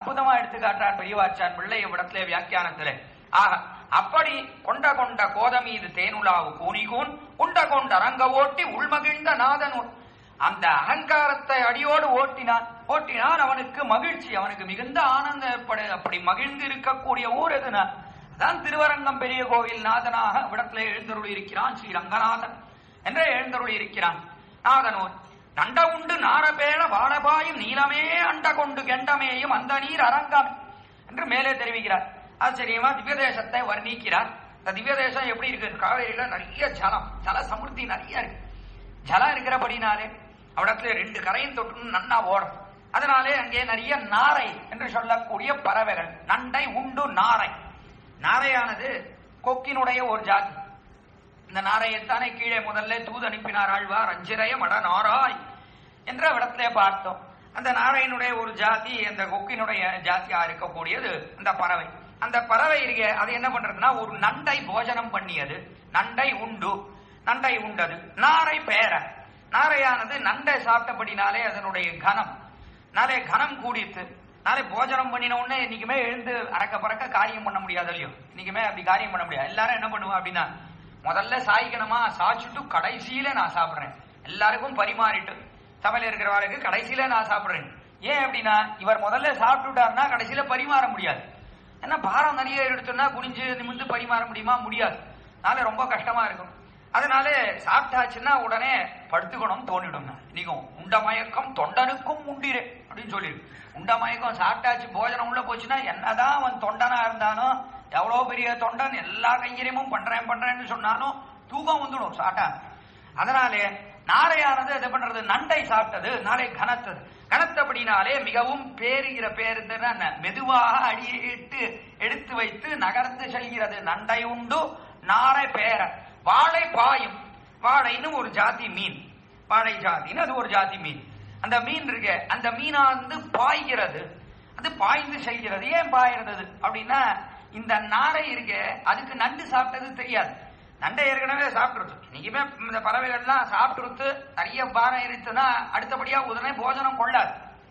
அற்புதமா எடுத்து காட்டுறார் பெரியவாச்சான் பிள்ளை இவ்விடத்திலே வியாக்கியானத்திலே ஆக அப்படி கொண்ட கொண்ட கோதமீது தேனுலாவு கூனிகூன் உண்ட கொண்ட அரங்க ஓட்டி உள்மகிழ்ந்த நாதன் உன். அந்த அகங்காரத்தை அடியோடு ஓட்டினான் ஓட்டினான் அவனுக்கு மகிழ்ச்சி அவனுக்கு மிகுந்த ஆனந்தம் ஏற்படு அப்படி மகிழ்ந்து இருக்கக்கூடிய ஊர் எதுனா அதான் திருவரங்கம் பெரிய கோவில் நாதனாக விடத்திலே எழுந்தருளி இருக்கிறான் ஸ்ரீ ரங்கநாதன் என்றே எழுந்தருளி இருக்கிறான் நாதனூர் நண்ட உண்டு நாரபேழ வாழபாயும் நீலமே அண்ட கொண்டு கெண்டமேயும் அந்த நீர் அரங்கம் என்று மேலே தெரிவிக்கிறார் ஆச்சரியமா திவ்ய தேசத்தை வர்ணிக்கிறார் இந்த திவ்ய தேசம் எப்படி இருக்கு காவேரியில நிறைய ஜலம் ஜல சமுர்த்தி நிறைய இருக்கு ஜலம் இருக்கிறபடினாலே அவிடத்துல ரெண்டு கரையும் தொட்டு நன்னா ஓடும் அதனாலே அங்கே நிறைய நாரை என்று சொல்லக்கூடிய பறவைகள் நண்டை உண்டு நாரை நாரையானது கொக்கினுடைய ஒரு ஜாதி இந்த நாரையைத்தானே கீழே முதல்ல தூது அனுப்பினார் ஆழ்வார் அஞ்சிரைய மட நாராய் என்ற இடத்திலே பார்த்தோம் அந்த நாரையினுடைய ஒரு ஜாதி அந்த கொக்கினுடைய ஜாதியா இருக்கக்கூடியது அந்த பறவை அந்த பறவை இருக்க அது என்ன பண்றதுன்னா ஒரு நண்டை போஜனம் பண்ணியது நண்டை உண்டு நண்டை உண்டது நாரை பேர நாரையானது நண்டை சாப்பிட்டபடினாலே அதனுடைய கனம் நாளே கனம் கூடித்து நாளை போஜனம் பண்ணின உடனே இன்னைக்குமே எழுந்து அறக்க பறக்க காரியம் பண்ண முடியாது இல்லையோ இன்னைக்குமே அப்படி காரியம் பண்ண முடியாது எல்லாரும் என்ன பண்ணுவா அப்படின்னா முதல்ல சாய்க்கணுமா சாய்ச்சிட்டு கடைசியில நான் சாப்பிடுறேன் எல்லாருக்கும் பரிமாறிட்டு சமையல் இருக்கிறவர்களுக்கு கடைசியில நான் சாப்பிடுறேன் ஏன் அப்படின்னா இவர் முதல்ல சாப்பிட்டுட்டாருன்னா கடைசியில பரிமாற முடியாது ஏன்னா பாரம் நிறைய எடுத்தோம்னா குனிஞ்சு நிமிந்து பரிமாற முடியுமா முடியாது அதனால ரொம்ப கஷ்டமா இருக்கும் அதனால சாப்பிட்டாச்சுன்னா உடனே படுத்துக்கணும் தோணிடும் இன்னைக்கும் உண்ட மயக்கம் தொண்டனுக்கும் உண்டிரு அப்படின்னு சொல்லிடு உண்ட மயக்கம் சாப்பிட்டாச்சு போஜனம் உள்ள போச்சுன்னா என்னதான் அவன் தொண்டனா இருந்தானோ எவ்வளவு பெரிய தொண்டன் எல்லா கைங்கரியமும் பண்றேன் பண்றேன்னு சொன்னாலும் தூக்கம் வந்துடும் சாட்டா அதனாலே நாரையானது இது பண்றது நண்டை சாப்பிட்டது நாளை கனத்தது கனத்தபடினாலே மிகவும் பேருகிற பேருந்துன்னா என்ன? மெதுவாக அடியிட்டு எடுத்து வைத்து நகர்ந்து செல்கிறது நண்டை உண்டு நாரை பேர வாழை பாயும் வாழைன்னு ஒரு ஜாதி மீன் வாழை ஜாதின்னு அது ஒரு ஜாதி மீன் அந்த மீன் இருக்க அந்த மீனானது பாய்கிறது அது பாய்ந்து செல்கிறது ஏன் பாய்கிறது அது? அப்படின்னா இந்த நாரை இருக்க அதுக்கு நண்டு சாப்பிட்டது தெரியாது நண்டை ஏற்கனவே சாப்பிட்டுருது இன்னைக்குமே இந்த பறவைகள்லாம் சாப்பிட்டுருத்து நிறைய பாரம் இருந்துன்னா அடுத்தபடியா உடனே போஜனம் கொள்ளாது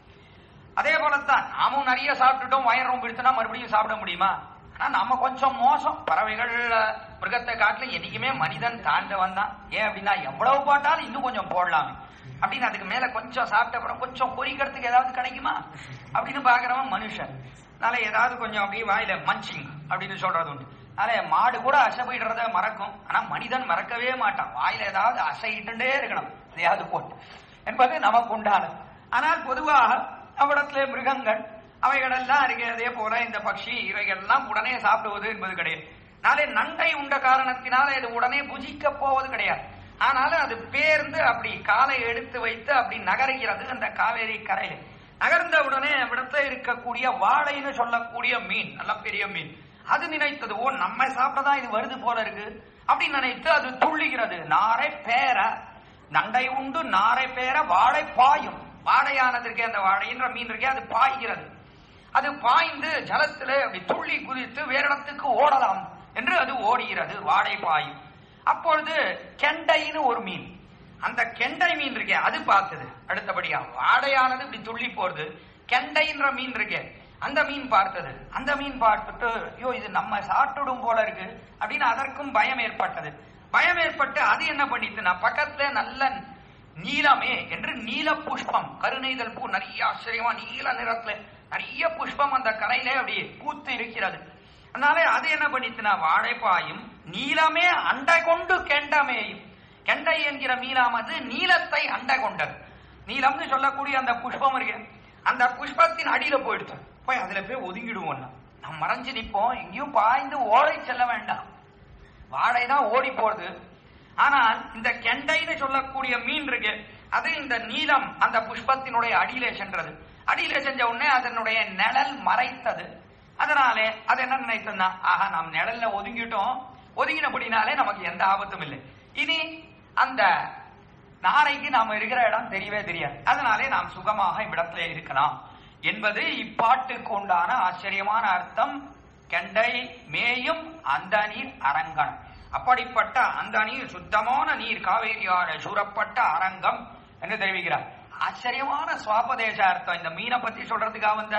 அதே போலத்தான் நாமும் நிறைய சாப்பிட்டுட்டோம் வயிறு ரொம்ப எடுத்தோம்னா மறுபடியும் சாப்பிட முடியுமா ஆனா நம்ம கொஞ்சம் மோசம் பறவைகள் மிருகத்தை காட்டிலும் என்னைக்குமே மனிதன் தாண்டவன் தான் ஏன் அப்படின்னா எவ்வளவு போட்டாலும் இன்னும் கொஞ்சம் போடலாமே அப்படின்னு அதுக்கு மேல கொஞ்சம் சாப்பிட்ட அப்புறம் கொஞ்சம் பொறிக்கிறதுக்கு ஏதாவது கிடைக்குமா அப்படின்னு பாக்குறவன் மனுஷன் அதனால ஏதாவது கொஞ்சம் அப்படியே வாயில மஞ்சிங் அப்படின்னு சொல்றது உண்டு அதனால மாடு கூட அசையிடுறத மறக்கும் ஆனா மனிதன் மறக்கவே மாட்டான் வாயில ஏதாவது அசையிட்டுட்டே இருக்கணும் எதையாவது போட்டு என்பது நமக்கு உண்டானது ஆனால் பொதுவாக அவ்விடத்திலே மிருகங்கள் அவைகளெல்லாம் இருக்கு அதே போல இந்த பட்சி இவைகள்லாம் உடனே சாப்பிடுவது என்பது கிடையாது நாளை நண்டை உண்ட காரணத்தினால இது உடனே புஜிக்க போவது கிடையாது ஆனாலும் அது பேர்ந்து அப்படி காலை எடுத்து வைத்து அப்படி நகருகிறது அந்த காவேரி கரையில நகர்ந்த உடனே விடத்துல இருக்கக்கூடிய வாழைன்னு சொல்லக்கூடிய மீன் நல்ல பெரிய மீன் அது நினைத்தது ஓ நம்ம சாப்பிட்டதான் இது வருது போல இருக்கு அப்படின்னு நினைத்து அது துள்ளுகிறது நாரை பேர நண்டை உண்டு நாரை பேர வாழை பாயும் வாழையானது இருக்கே அந்த வாழைன்ற மீன் இருக்கே அது பாய்கிறது அது பாய்ந்து ஜலத்திலே அப்படி துள்ளி குதித்து வேற இடத்துக்கு ஓடலாம் என்று அது ஓடுகிறது வாடை பாயும் அப்பொழுது கெண்டைன்னு ஒரு மீன் அந்த கெண்டை மீன் இருக்கே அது பார்த்தது அடுத்தபடியா வாடையானது இப்படி துள்ளி போறது கெண்டைன்ற மீன் இருக்கே அந்த மீன் பார்த்தது அந்த மீன் பார்த்துட்டு ஐயோ இது நம்ம சாப்பிட்டுடும் போல இருக்கு அப்படின்னு அதற்கும் பயம் ஏற்பட்டது பயம் ஏற்பட்டு அது என்ன பண்ணிட்டுனா பக்கத்துல நல்ல நீலமே என்று நீல புஷ்பம் கருணைதல் பூ நிறைய ஆச்சரியமா நீல நிறத்துல நிறைய புஷ்பம் அந்த கரையில அப்படி பூத்து இருக்கிறது அதனால அது என்ன பண்ணிட்டுனா வாழைப்பாயும் நீலமே அண்டை கொண்டு கெண்டமேயும் கெண்டை என்கிற மீனாமது நீலத்தை அண்டை கொண்டது நீலம்னு சொல்லக்கூடிய அந்த புஷ்பம் இருக்கு அந்த புஷ்பத்தின் அடியில போயிடுச்சு போய் அதுல போய் ஒதுங்கிடுவோம் நம்ம. நம்ம மறைஞ்சு நிப்போம் எங்கேயும் பாய்ந்து ஓடை செல்ல வேண்டாம் வாழை தான் ஓடி போறது ஆனால் இந்த கெண்டைன்னு சொல்லக்கூடிய மீன் இருக்கு அது இந்த நீலம் அந்த புஷ்பத்தினுடைய அடியிலே சென்றது அடியிலே செஞ்ச உடனே அதனுடைய நிழல் மறைத்தது அதனாலே அது என்ன நினைத்ததுன்னா ஆஹா நாம் நிழல்ல ஒதுங்கிட்டோம் ஒதுங்கினபடினாலே நமக்கு எந்த ஆபத்தும் இல்லை இனி அந்த நாளைக்கு நாம் இருக்கிற இடம் தெரியவே தெரியாது அதனாலே நாம் சுகமாக இவ்விடத்திலே இருக்கலாம் என்பது இப்பாட்டுக்கு உண்டான ஆச்சரியமான அர்த்தம் கெண்டை மேயும் அந்த நீர் அரங்கன் அப்படிப்பட்ட அந்த நீர் சுத்தமான நீர் காவேரியால சூறப்பட்ட அரங்கம் என்று தெரிவிக்கிறார் ஆச்சரியமான சுவாபதேச அர்த்தம் இந்த மீனை பத்தி சொல்றதுக்காக வந்த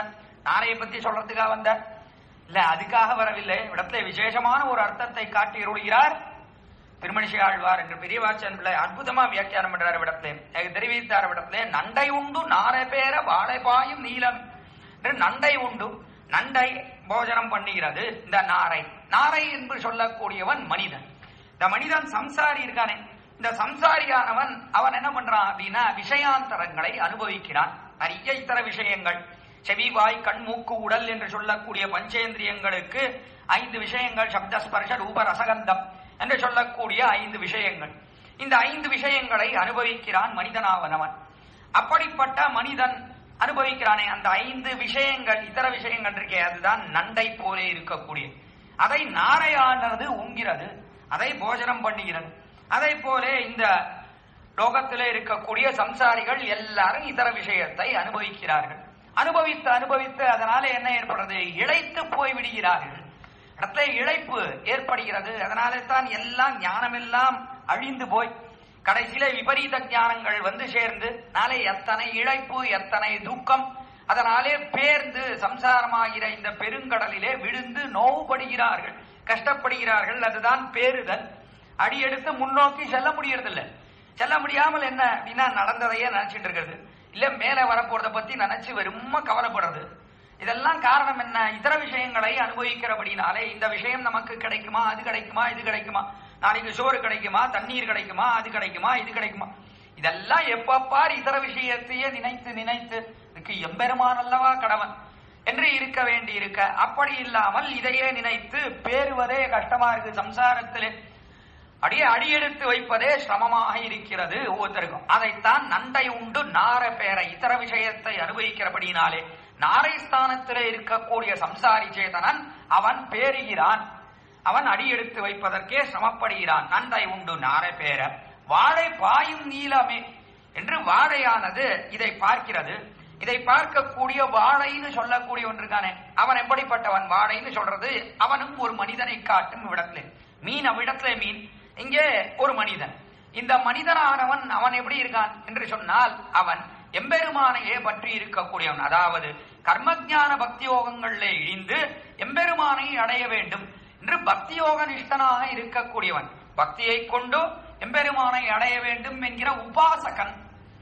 நாரையை பத்தி சொல்றதுக்காக வந்த இல்ல அதுக்காக வரவில்லை இடத்துல விசேஷமான ஒரு அர்த்தத்தை காட்டி அருள்கிறார் திருமணிசை ஆழ்வார் என்று பெரியவாச்சன் பிள்ளை அற்புதமா வியாக்கியானம் பண்றார் இடத்துல எனக்கு தெரிவித்தார் இடத்துல நண்டை உண்டு நாரை பேர வாழைப்பாயும் நீலம் என்று நண்டை உண்டு நண்டை போஜனம் பண்ணுகிறது இந்த நாரை நாரை என்று சொல்லக்கூடியவன் மனிதன் இந்த மனிதன் சம்சாரி இருக்கானே இந்த சம்சாரியானவன் அவன் என்ன பண்றான் அப்படின்னா விஷயாந்தரங்களை அனுபவிக்கிறான் நிறைய இத்தர விஷயங்கள் செவி வாய் கண் மூக்கு உடல் என்று சொல்லக்கூடிய பஞ்சேந்திரியங்களுக்கு ஐந்து விஷயங்கள் சப்த ஸ்பர்ஷ ரூப ரசகந்தம் என்று சொல்லக்கூடிய ஐந்து விஷயங்கள் இந்த ஐந்து விஷயங்களை அனுபவிக்கிறான் மனிதனாவனவன் அப்படிப்பட்ட மனிதன் அனுபவிக்கிறானே அந்த ஐந்து விஷயங்கள் இதர விஷயங்கள் இருக்கே அதுதான் நண்டை போலே இருக்கக்கூடிய அதை நாரையானது உங்கிறது அதை போஜனம் பண்ணுகிறது அதை போலே இந்த லோகத்திலே இருக்கக்கூடிய சம்சாரிகள் எல்லாரும் இதர விஷயத்தை அனுபவிக்கிறார்கள் அனுபவித்து அனுபவித்து அதனால என்ன ஏற்படுறது இழைத்து போய் விடுகிறார்கள் இடத்துல இழைப்பு ஏற்படுகிறது அதனாலே தான் எல்லாம் ஞானமெல்லாம் அழிந்து போய் கடைசியில விபரீத ஞானங்கள் வந்து சேர்ந்து நாளை எத்தனை இழைப்பு எத்தனை துக்கம் அதனாலே பேர்ந்து சம்சாரமாகிற இந்த பெருங்கடலிலே விழுந்து நோவுபடுகிறார்கள் கஷ்டப்படுகிறார்கள் அதுதான் பேருதல் அடியெடுத்து முன்னோக்கி செல்ல முடியறதில்லை செல்ல முடியாமல் என்ன அப்படின்னா நடந்ததையே நினைச்சிட்டு இருக்கிறது இல்ல மேல வரப்போறத பத்தி நினைச்சு வெறும கவலைப்படுறது இதெல்லாம் காரணம் என்ன இதர விஷயங்களை அனுபவிக்கிறபடினாலே இந்த விஷயம் நமக்கு கிடைக்குமா அது கிடைக்குமா இது கிடைக்குமா நாளைக்கு சோறு கிடைக்குமா தண்ணீர் கிடைக்குமா அது கிடைக்குமா இது கிடைக்குமா இதெல்லாம் எப்பப்பார் இதர விஷயத்தையே நினைத்து நினைத்து இதுக்கு எம்பெருமான் அல்லவா கடவன் என்று இருக்க வேண்டி இருக்க அப்படி இல்லாமல் இதையே நினைத்து பேருவதே கஷ்டமா இருக்கு சம்சாரத்திலே அடியே அடியெடுத்து வைப்பதே சிரமமாக இருக்கிறது ஒவ்வொருத்தருக்கும் அதைத்தான் நண்டை உண்டு நார பேர இதர விஷயத்தை அனுபவிக்கிறபடினாலே நாரை ஸ்தானத்திலே இருக்கக்கூடிய சம்சாரி சேதனன் அவன் பேறுகிறான் அவன் அடியெடுத்து வைப்பதற்கே சிரமப்படுகிறான் நண்டை உண்டு நாரை பேர வாழை பாயும் நீளமே என்று வாழையானது இதை பார்க்கிறது இதை பார்க்கக்கூடிய வாழைன்னு சொல்லக்கூடிய ஒன்றுதானே அவன் எப்படிப்பட்டவன் வாழைன்னு சொல்றது அவனும் ஒரு மனிதனை காட்டும் விடத்துல மீன் அவ்விடத்துல மீன் இங்கே ஒரு மனிதன் இந்த மனிதனானவன் அவன் எப்படி இருக்கான் என்று சொன்னால் அவன் எம்பெருமானையே பற்றி இருக்கக்கூடியவன் அதாவது கர்மஜான பக்தி யோகங்களிலே இழிந்து எம்பெருமானை அடைய வேண்டும் என்று பக்தி யோக நிஷ்டனாக இருக்கக்கூடியவன் பக்தியை கொண்டு எம்பெருமானை அடைய வேண்டும் என்கிற உபாசகன்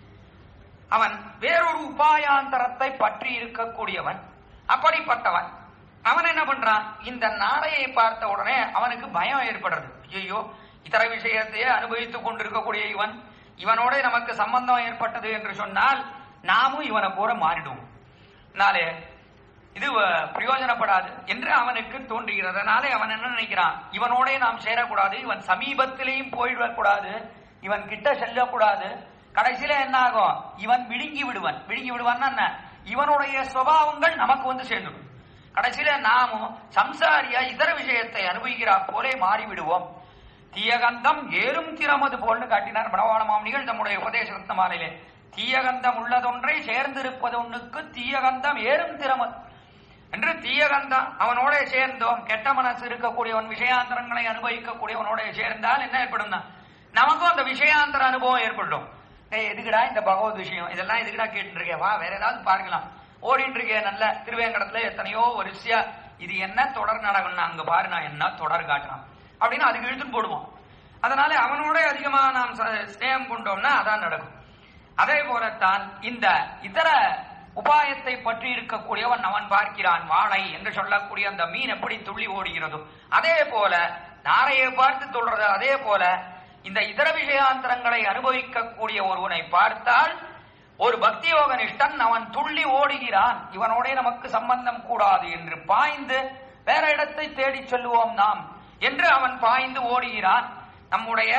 அவன் வேறொரு உபாயாந்தரத்தை பற்றி இருக்கக்கூடியவன் அப்படிப்பட்டவன் அவன் என்ன பண்றான் இந்த நாரையை பார்த்த உடனே அவனுக்கு பயம் ஏற்படுறது ஐயோ இதர விஷயத்தையே அனுபவித்துக் கொண்டிருக்கக்கூடிய இவன் இவனோட நமக்கு சம்பந்தம் ஏற்பட்டது என்று சொன்னால் நாமும் இவனை போல மாறிடுவோம் நாளே இது அஹ், பிரயோஜனப்படாது என்று அவனுக்கு தோன்றுகிறது அதனாலே அவன் என்ன நினைக்கிறான் இவனோட நாம் சேரக்கூடாது இவன் சமீபத்திலேயும் போயிடக்கூடாது இவன் கிட்ட செல்லக்கூடாது கடைசியில என்ன ஆகும் இவன் விழுங்கி விடுவன் விழுங்கி விடுவான்னா என்ன இவனுடைய சுபாவங்கள் நமக்கு வந்து சேர்ந்துடும் கடைசியில நாமும் சம்சாரியா இதர விஷயத்தை அனுபவிக்கிறா போலே மாறி விடுவோம் தீயகந்தம் ஏறும் திறமது போல்னு காட்டினார் மணவாள மாமனிகள் தம்முடைய உபதேச ரத்ன மாலையிலே தீயகந்தம் உள்ளதொன்றை சேர்ந்திருப்பது ஒண்ணுக்கு தீயகந்தம் ஏறும் திறமது என்று தீயகந்தம் அவனோட சேர்ந்தோம் கெட்ட மனசு இருக்கக்கூடியவன் விஷயாந்தரங்களை அனுபவிக்கக்கூடியவனோட சேர்ந்தால் என்ன ஏற்படும் நமக்கும் அந்த விஷயாந்தர அனுபவம் ஏற்படும் ஏய் எதுக்குடா இந்த பகவத் விஷயம் இதெல்லாம் எதுக்குடா கேட்டு இருக்கேன் வா வேற ஏதாவது பார்க்கலாம் ஓடிட்டு இருக்கேன் நல்ல திருவேங்கடத்துல எத்தனையோ வரிசையா இது என்ன தொடர் நாடகம்னா அங்க பாரு நான் என்ன தொடர் காட்டுறான் அப்படின்னு அதுக்கு இழுத்துன்னு போடுவோம் அதனால அவனோட அதிகமா நாம் ச- ஸ்நேகம் கொண்டோம்னா அதான் நடக்கும் அதே போலத்தான் இந்த இதர உபாயத்தை பற்றி இருக்கக்கூடியவன் அவன் பார்க்கிறான் வாழை என்று சொல்லக்கூடிய அந்த மீன் எப்படி துள்ளி ஓடுகிறதோ அதே போல நாரையை பார்த்து சொல்றது அதே போல இந்த இதர விஷயாந்தரங்களை அனுபவிக்கக்கூடிய ஒருவனை பார்த்தால் ஒரு பக்தி யோக நிஷ்டன் அவன் துள்ளி ஓடுகிறான் இவனோட நமக்கு சம்பந்தம் கூடாது என்று பாய்ந்து வேற இடத்தை தேடிச் சொல்லுவோம் நாம் என்று அவன் பாய்ந்து ஓடுகிறான் நம்முடைய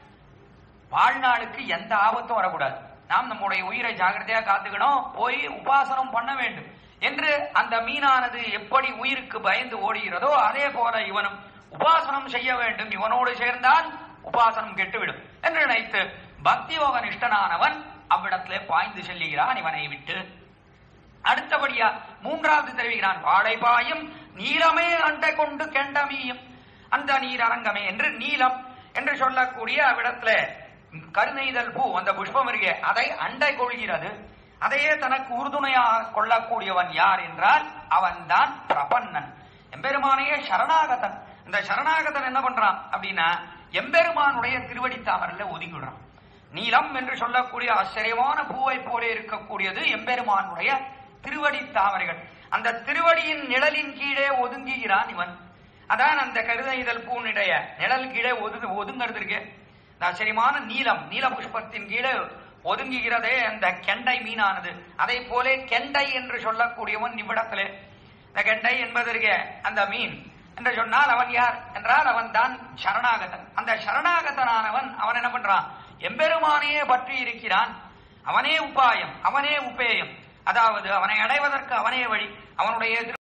வாழ்நாளுக்கு எந்த ஆபத்தும் வரக்கூடாது நாம் நம்முடைய உயிரை ஜாகிரதையா காத்துக்கணும் போய் உபாசனம் பண்ண வேண்டும் என்று அந்த மீனானது எப்படி உயிருக்கு பயந்து ஓடுகிறதோ அதே போல இவனும் உபாசனம் செய்ய வேண்டும் இவனோடு சேர்ந்தால் உபாசனம் கெட்டுவிடும் என்று நினைத்து பக்தி யோக நிஷ்டனானவன் அவ்விடத்திலே பாய்ந்து செல்லுகிறான் இவனை விட்டு அடுத்தபடியா மூன்றாவது தெரிவிக்கிறான் வாழைப்பாயும் நீலமே அண்டை கொண்டு கெண்டமீயும் அந்த நீர் அரங்கமே என்று நீலம் என்று சொல்லக்கூடிய அவ்விடத்துல கருணைதல் பூ அந்த புஷ்பம் இருக்கே அதை அண்டை கொள்கிறது அதையே தனக்கு உறுதுணையாக கொள்ளக்கூடியவன் யார் என்றால் அவன்தான் பிரபன்னன் எம்பெருமானையே சரணாகதன் இந்த சரணாகதன் என்ன பண்றான் அப்படின்னா எம்பெருமானுடைய திருவடி தாமரில் ஒதுங்கிவிடுறான் நீலம் என்று சொல்லக்கூடிய ஆச்சரியமான பூவை போல இருக்கக்கூடியது எம்பெருமானுடைய திருவடி தாமரைகள் அந்த திருவடியின் நிழலின் கீழே ஒதுங்குகிறான் இவன் அதான் அந்த கருத இதழ் பூனிடைய நிழல் கீழே ஒது ஒதுங்கிறது இருக்கு இந்த ஆச்சரியமான நீலம் நீல புஷ்பத்தின் கீழே ஒதுங்குகிறதே அந்த கெண்டை மீனானது அதை போல கெண்டை என்று சொல்லக்கூடியவன் இவ்விடத்திலே இந்த கெண்டை என்பதற்கு அந்த மீன் என்று சொன்னால் அவன் யார் என்றால் அவன் தான் சரணாகதன் அந்த சரணாகதனானவன் அவன் என்ன பண்றான் எம்பெருமானையே பற்றி இருக்கிறான் அவனே உபாயம் அவனே உபேயம் அதாவது அவனை அடைவதற்கு அவனே வழி அவனுடைய